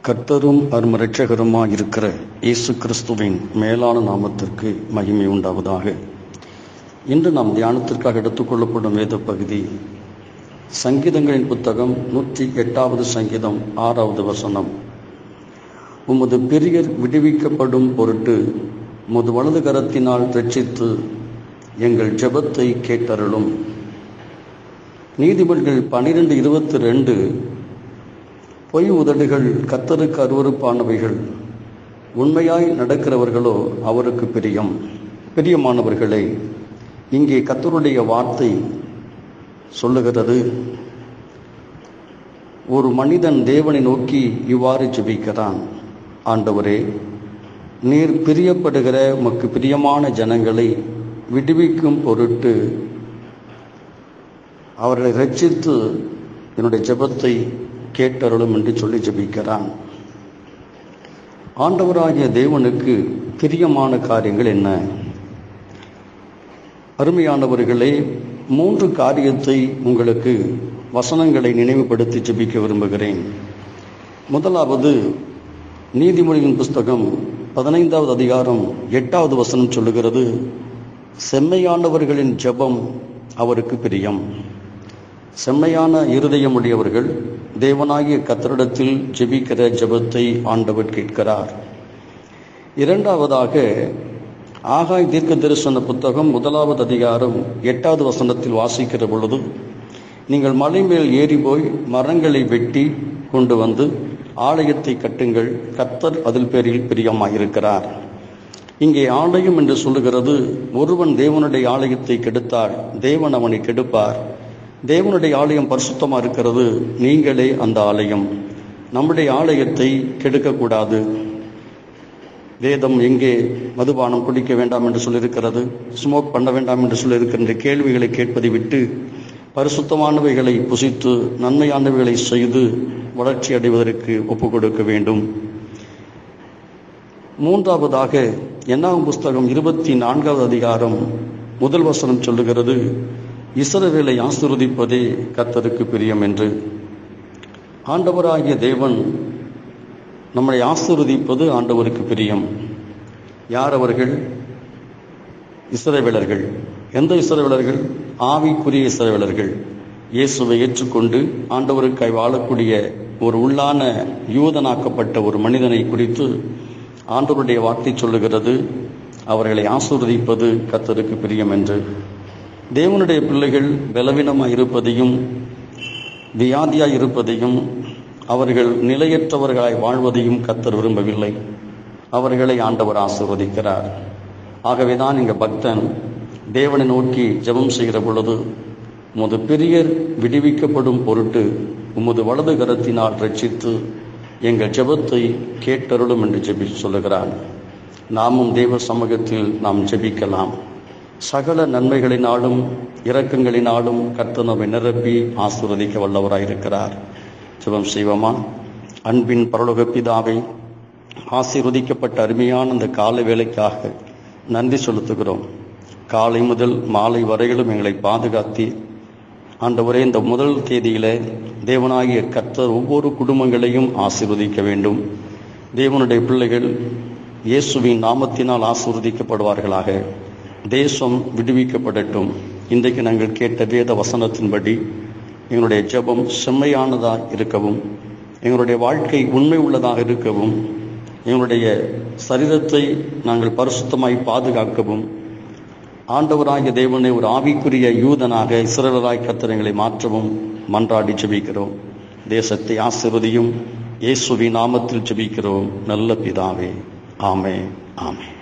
கர்த்தரும் அரும் இரட்சகருமாய் இருக்கிற இயேசு கிறிஸ்துவின் மேலான நாமத்திற்கு மகிமை உண்டாவதாக இன்று நாம் தியானத்திற்காக எடுத்துக்கொள்ளப்படும் வேத பகுதி சங்கீதங்களின் புத்தகம் நூற்றி எட்டாவது சங்கீதம் ஆறாவது வசனம் உமது பிரியர் விடுவிக்கப்படும் பொருட்டு உமது வலது கரத்தினால் ரட்சித்து எங்கள் ஜெபத்தை கேட்டருளும் நீதிபதிகள் பனிரெண்டு இருபத்தி ரெண்டு பொய் உதடுகள் கத்தருக்கு அருவறுப்பானவைகள் உண்மையாய் நடக்கிறவர்களோ அவருக்கு பிரியம் பிரியமானவர்களே இங்கே கத்தருடைய வார்த்தை சொல்லுகிறது ஒரு மனிதன் தேவனை நோக்கி இவ்வாறு ஜெபிக்கிறான் ஆண்டவரே நீர் பிரியப்படுகிற உமக்கு பிரியமான ஜனங்களை விடுவிக்கும் பொருட்டு அவர்களை ரட்சித்து என்னுடைய ஜெபத்தை கேட்டருளும் என்று சொல்லி ஜெபிக்கிறான் ஆண்டவராகிய தேவனுக்கு பிரியமான காரியங்கள் என்ன அருமையானவர்களே மூன்று காரியத்தை உங்களுக்கு வசனங்களை நினைவுபடுத்தி ஜெபிக்க விரும்புகிறேன் முதலாவது நீதிமொழியின் புஸ்தகம் பதினைந்தாவது அதிகாரம் எட்டாவது வசனம் சொல்லுகிறது செம்மையானவர்களின் ஜெபம் அவருக்கு பிரியம் செம்மையான இருதயமுடையவர்கள் தேவனாகிய கத்தரிடத்தில் ஜெபிக்கிற ஜெபத்தை ஆண்டவர் கேட்கிறார் இரண்டாவதாக ஆகாய் தீர்க்க தரிசன புத்தகம் முதலாவது அதிகாரம் எட்டாவது வசனத்தில் வாசிக்கிற பொழுது நீங்கள் மலை மேல் ஏறி போய் மரங்களை வெட்டி கொண்டு வந்து ஆலயத்தை கட்டுங்கள் கத்தர் அதில் பேரில் பிரியமாயிருக்கிறார் இங்கே ஆலயம் என்று சொல்லுகிறது ஒருவன் தேவனுடைய ஆலயத்தை கெடுத்தால் தேவன் அவனை கெடுப்பார் தேவனுடைய ஆலயம் பரிசுத்தமாக இருக்கிறது நீங்களே அந்த ஆலயம் நம்முடைய ஆலயத்தை கெடுக்கக்கூடாது வேதம் எங்கே மதுபானம் குடிக்க வேண்டாம் என்று சொல்லியிருக்கிறது ஸ்மோக் பண்ண வேண்டாம் என்று சொல்லியிருக்கின்ற கேள்விகளை கேட்பதை விட்டு பரிசுத்தமானவைகளை புசித்து நன்மையானவைகளை செய்து வளர்ச்சி அடைவதற்கு ஒப்புக் கொடுக்க வேண்டும் மூன்றாவதாக என்னாம் புஸ்தகம் இருபத்தி நான்காவது அதிகாரம் முதல் வசனம் சொல்லுகிறது இஸ்ரவேலை ஆசிர்வதிப்பதே கர்த்தருக்கு பிரியம் என்று ஆண்டவராகிய தேவன் நம்மை ஆசிர்வதிப்பது ஆண்டவருக்கு பிரியம் யார் அவர்கள் இஸ்ரவேலர்கள் எந்த இஸ்ரவேலர்கள் ஆவிக்குரிய இஸ்ரவேலர்கள் இயேசுவை ஏற்றுக்கொண்டு ஆண்டவருக்காய் வாழக்கூடிய ஒரு உள்ளான யூதனாக்கப்பட்ட ஒரு மனிதனை குறித்து ஆண்டவருடைய வார்த்தை சொல்லுகிறது அவர்களை ஆசிர்வதிப்பது கத்தருக்கு பிரியம் என்று தேவனுடைய பிள்ளைகள் பலவீனமாக இருப்பதையும் வியாதியாய் இருப்பதையும் அவர்கள் நிலையற்றவர்களாய் வாழ்வதையும் கத்தர் விரும்பவில்லை அவர்களை ஆண்டவர் ஆசிர்வதிக்கிறார் ஆகவேதான் இங்க பக்தன் தேவனை நோக்கி ஜெபம் செய்கிற பொழுது உமது பிரியர் விடுவிக்கப்படும் பொருட்டு உமது வலது கரத்தினால் ரட்சித்து எங்கள் ஜெபத்தை கேட்டருளும் என்று ஜெபி சொல்லுகிறான் நாமும் தேவ சமூகத்தில் நாம் ஜெபிக்கலாம் சகல நன்மைகளினாலும் இரக்கங்களினாலும் கர்த்தர் நம்மை நிரப்பி ஆசீர்வதிக்க வல்லவராயிருக்கிறார் சிவம் செய்வமா அன்பின் பரலோக பிதாவை ஆசீர்வதிக்கப்பட்ட அருமையான அந்த கால வேலைக்காக நன்றி செலுத்துகிறோம் காலை முதல் மாலை வரையிலும் எங்களை பாதுகாத்தி ஆண்டவரே இந்த முதல் தேதியில தேவனாகிய கர்த்தர் ஒவ்வொரு குடும்பங்களையும் ஆசீர்வதிக்க வேண்டும் தேவனுடைய பிள்ளைகள் இயேசுவின் நாமத்தினால் ஆசீர்வதிக்கப்படுவார்களாக தேசம் விடுவிக்கப்படட்டும் இன்றைக்கு நாங்கள் கேட்ட வேத வசனத்தின்படி எங்களுடைய ஜெபம் செம்மையானதாக இருக்கவும் எங்களுடைய வாழ்க்கை உண்மை உள்ளதாக இருக்கவும் எங்களுடைய சரீரத்தை நாங்கள் பரிசுத்தமாய் பாதுகாக்கவும் ஆண்டவராகிய தேவனை ஒரு ஆவிக்குரிய யூதனாக இஸ்ரேலராய் கத்திரங்களை மாற்றவும் மன்றாடி ஜெபிக்கிறோம் தேசத்தை ஆசிர்வதியும் இயேசுவி நாமத்தில் ஜெபிக்கிறோம் நல்ல பிதாவே ஆமே ஆமே